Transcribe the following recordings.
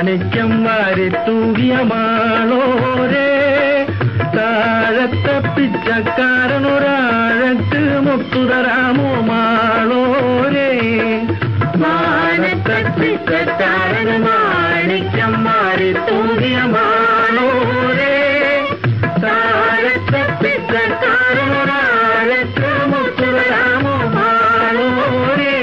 മാണിക്യം വാരി തൂകിയ മാളോരേ താഴത്തെ പിച്ചക്കാരനൊരാഴക്ക് മുത്തുതരാമോ മാളോരേ മാനത്തെ പിച്ചക്കാരന് മാണിക്യം വാരി തൂകിയ മാളോരേ താഴത്തെ പിച്ചക്കാരനൊരാഴക്ക് മുത്തുതരാമോ മാളോരേ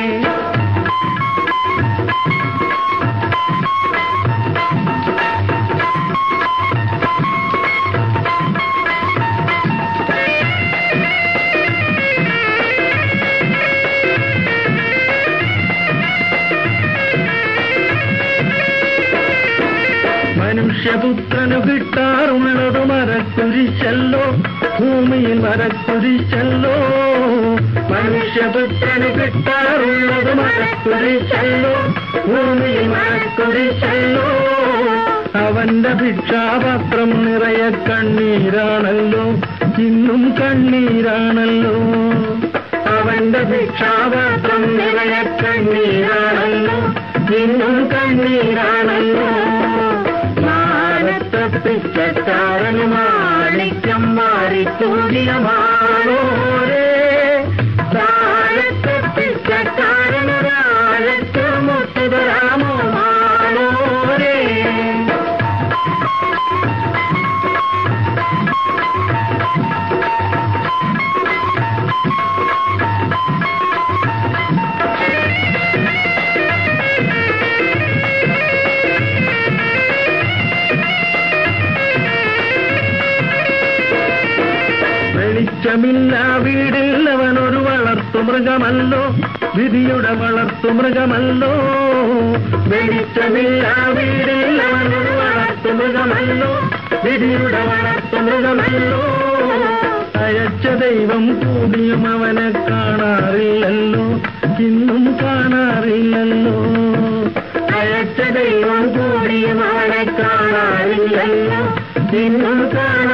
മനുഷ്യപുത്രന് കിട്ടാറുള്ളത് മരക്കുരിശല്ലോ ഭൂമിയിൽ മരക്കുരിശല്ലോ മനുഷ്യപുത്രന് കിട്ടാറുള്ളത് മരക്കുരിശല്ലോ ഭൂമിയിൽ മരക്കുരിശല്ലോ അവന്റെ ഭിക്ഷാപാത്രം നിറയെ കണ്ണീരാണല്ലോ ഇന്നും കണ്ണീരാണല്ലോ അവന്റെ ഭിക്ഷാപാത്രം നിറയെ കണ്ണീരാണല്ലോ ഇന്നും കണ്ണീരാണല്ലോ മാനത്തെ പിച്ചക്കാരന് മാണിക്യം മാറി തൂകിയ മാളോരേ താഴത്തെ പിച്ചക്കാരനൊരാഴത്ത് മുട്ടുതരാമോ മാളോരേ വെളിച്ചമില്ല വീടിൽ അവനൊരു വളർത്തു മൃഗമല്ലോ വിധിയുടെ വളർത്തു മൃഗമല്ലോ വെളിച്ചമില്ല വീടിൽ അവനൊരു വളർത്തു മൃഗമല്ലോ വിധിയുടെ വളർത്തു മൃഗമല്ലോ അയച്ച ദൈവം കൂടിയും അവനെ കാണാറില്ലല്ലോ ഇന്നും കാണാറില്ലല്ലോ അയച്ച ദൈവം കൂടിയും അവനെ കാണാറില്ലല്ലോ ഇന്നും കാണാറില്ലല്ലോ